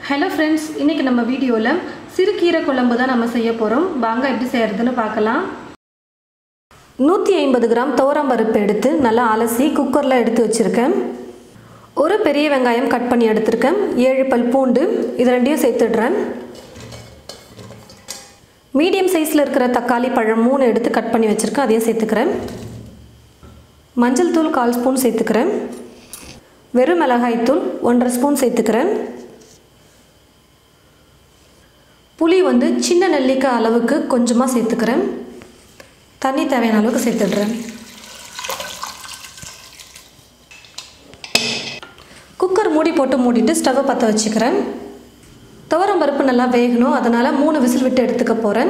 hello friends இன்றைக்கி நம்ம வீடியோவில் சிறுகீரை குழம்பு தான் நம்ம செய்ய போகிறோம் வாங்க எப்படி செய்கிறதுன்னு பார்க்கலாம் நூற்றி ஐம்பது கிராம் பருப்பு எடுத்து நல்லா அலசி குக்கரில் எடுத்து வச்சுருக்கேன் ஒரு பெரிய வெங்காயம் கட் பண்ணி எடுத்திருக்கேன் ஏழு பல் பூண்டு இது ரெண்டையும் சேர்த்துடுறேன் மீடியம் சைஸில் இருக்கிற தக்காளி பழம் மூணு எடுத்து கட் பண்ணி வச்சுருக்கேன் அதையும் சேர்த்துக்கிறேன் மஞ்சள் தூள் கால் ஸ்பூன் சேர்த்துக்கிறேன் வெறும் மிளகாய் தூள் ஒன்றரை ஸ்பூன் சேர்த்துக்கிறேன் புளி வந்து சின்ன நெல்லிக்காய் அளவுக்கு கொஞ்சமாக சேர்த்துக்கிறேன் தண்ணி தேவையான அளவுக்கு சேர்த்துடுறேன் குக்கர் மூடி போட்டு மூடிட்டு ஸ்டவ்வை பற்ற வச்சுக்கிறேன் துவரம் பருப்பு நல்லா வேகணும் அதனால் மூணு விசில் விட்டு எடுத்துக்க போகிறேன்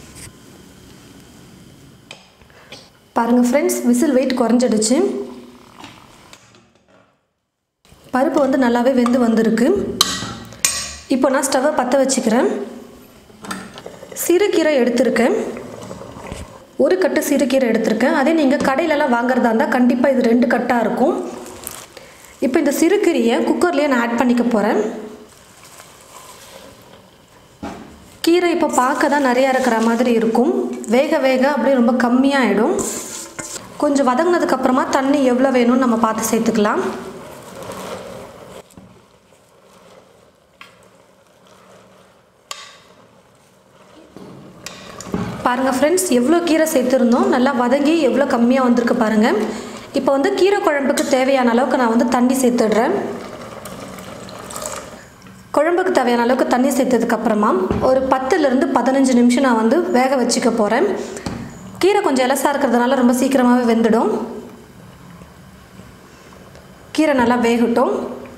பாருங்கள் ஃப்ரெண்ட்ஸ் விசில் வெயிட் குறைஞ்சிடுச்சு பருப்பு வந்து நல்லாவே வெந்து வந்திருக்கு இப்போ நான் ஸ்டவ்வை பற்ற வச்சுக்கிறேன் சிறுகீரை எடுத்திருக்கேன் ஒரு கட்டு சிறுகீரை எடுத்திருக்கேன் அதே நீங்கள் கடையிலலாம் வாங்குறதா இருந்தால் கண்டிப்பாக இது ரெண்டு கட்டாக இருக்கும் இப்போ இந்த சிறுகீரையை குக்கர்லேயே நான் ஆட் பண்ணிக்க போகிறேன் கீரை இப்போ பார்க்க தான் நிறையா இருக்கிற மாதிரி இருக்கும் வேக வேக அப்படியே ரொம்ப கம்மியாகிடும் கொஞ்சம் வதங்கினதுக்கப்புறமா தண்ணி எவ்வளோ வேணும்னு நம்ம பார்த்து சேர்த்துக்கலாம் பாருங்கள் ஃப்ரெண்ட்ஸ் எவ்வளோ கீரை சேர்த்துருந்தோம் நல்லா வதங்கி எவ்வளோ கம்மியாக வந்திருக்கு பாருங்கள் இப்போ வந்து கீரை குழம்புக்கு தேவையான அளவுக்கு நான் வந்து தண்ணி சேர்த்துடுறேன் குழம்புக்கு தேவையான அளவுக்கு தண்ணி சேர்த்ததுக்கப்புறமா ஒரு பத்துலேருந்து பதினஞ்சு நிமிஷம் நான் வந்து வேக வச்சுக்க போகிறேன் கீரை கொஞ்சம் இலசாக இருக்கிறதுனால ரொம்ப சீக்கிரமாகவே வெந்துடும் கீரை நல்லா வேகட்டும்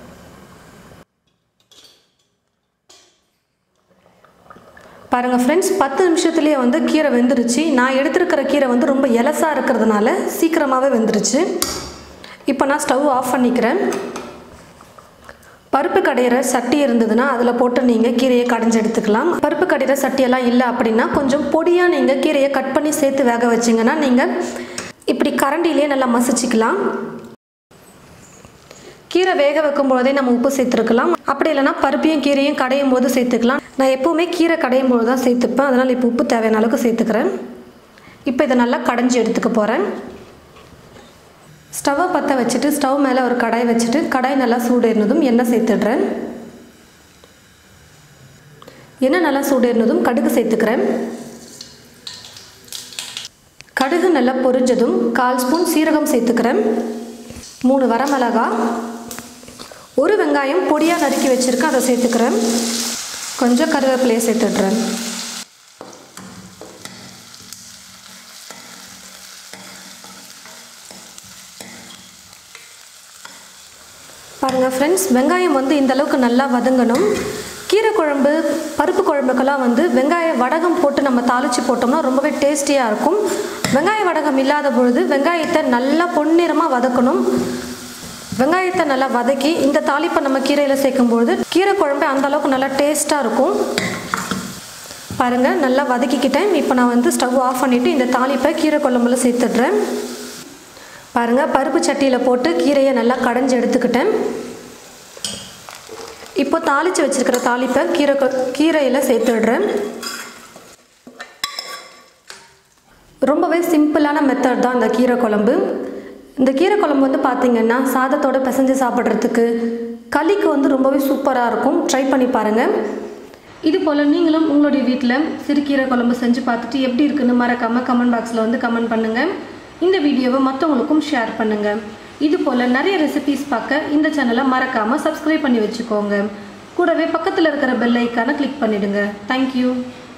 பாருங்கள் ஃப்ரெண்ட்ஸ் பத்து நிமிஷத்துலேயே வந்து கீரை வெந்துருச்சு நான் எடுத்துருக்கிற கீரை வந்து ரொம்ப எலசாக இருக்கிறதுனால சீக்கிரமாகவே வெந்துருச்சு இப்போ நான் ஸ்டவ் ஆஃப் பண்ணிக்கிறேன் பருப்பு கடையிற சட்டி இருந்ததுன்னா அதில் போட்டு நீங்கள் கீரையை கடைஞ்சி எடுத்துக்கலாம் பருப்பு கடையிற சட்டியெல்லாம் இல்லை அப்படின்னா கொஞ்சம் பொடியாக நீங்கள் கீரையை கட் பண்ணி சேர்த்து வேக வச்சிங்கன்னா நீங்கள் இப்படி கரண்டிலே நல்லா மசிச்சிக்கலாம் கீரை வேக வைக்கும் பொழுதே நம்ம உப்பு சேர்த்துருக்கலாம் அப்படி இல்லைனா பருப்பையும் கீரையும் கடையும் போது சேர்த்துக்கலாம் நான் எப்போவுமே கீரை கடையும் போது தான் சேர்த்துப்பேன் அதனால் இப்போ உப்பு தேவையான அளவுக்கு சேர்த்துக்கிறேன் இப்போ இதை நல்லா கடைஞ்சி எடுத்துக்க போகிறேன் ஸ்டவ்வை பற்ற வச்சுட்டு ஸ்டவ் மேலே ஒரு கடாய் வச்சுட்டு கடாய் நல்லா சூடேறினதும் எண்ணெய் சேர்த்துடுறேன் எண்ணெய் நல்லா சூடேறினதும் கடுகு சேர்த்துக்கிறேன் கடுகு நல்லா பொரிஞ்சதும் கால் ஸ்பூன் சீரகம் சேர்த்துக்கிறேன் மூணு வரமிளகா ஒரு வெங்காயம் பொடியாக நறுக்கி வச்சுருக்கேன் அதை சேர்த்துக்கிறேன் கொஞ்சம் கருவேப்பிலையை சேர்த்துடுறேன் பாருங்கள் ஃப்ரெண்ட்ஸ் வெங்காயம் வந்து இந்த அளவுக்கு நல்லா வதங்கணும் கீரை குழம்பு பருப்பு குழம்புக்கெல்லாம் வந்து வெங்காய வடகம் போட்டு நம்ம தாளித்து போட்டோம்னா ரொம்பவே டேஸ்டியாக இருக்கும் வெங்காய வடகம் இல்லாத பொழுது வெங்காயத்தை நல்லா பொன்னிறமாக வதக்கணும் வெங்காயத்தை நல்லா வதக்கி இந்த தாளிப்பை நம்ம கீரையில் சேர்க்கும்பொழுது கீரை குழம்பு அந்த அளவுக்கு நல்லா டேஸ்ட்டாக இருக்கும் பாருங்கள் நல்லா வதக்கிக்கிட்டேன் இப்போ நான் வந்து ஸ்டவ் ஆஃப் பண்ணிவிட்டு இந்த தாளிப்பை கீரை குழம்புல சேர்த்துடுறேன் பாருங்கள் பருப்பு சட்டியில் போட்டு கீரையை நல்லா கடைஞ்சி எடுத்துக்கிட்டேன் இப்போ தாளித்து வச்சுருக்கிற தாளிப்பை கீரை கீரையில் சேர்த்துடுறேன் ரொம்பவே சிம்பிளான மெத்தட் தான் இந்த கீரை குழம்பு இந்த கீரை குழம்பு வந்து பார்த்திங்கன்னா சாதத்தோடு பிசைஞ்சு சாப்பிட்றதுக்கு களிக்கு வந்து ரொம்பவே சூப்பராக இருக்கும் ட்ரை பண்ணி பாருங்கள் இது போல் நீங்களும் உங்களுடைய வீட்டில் சிறுகீரை குழம்பு செஞ்சு பார்த்துட்டு எப்படி இருக்குன்னு மறக்காமல் கமெண்ட் பாக்ஸில் வந்து கமெண்ட் பண்ணுங்கள் இந்த வீடியோவை மற்றவங்களுக்கும் ஷேர் பண்ணுங்கள் இது போல் நிறைய ரெசிபீஸ் பார்க்க இந்த சேனலை மறக்காமல் சப்ஸ்கிரைப் பண்ணி வச்சுக்கோங்க கூடவே பக்கத்தில் இருக்கிற பெல் ஐக்கானை கிளிக் பண்ணிவிடுங்க தேங்க்யூ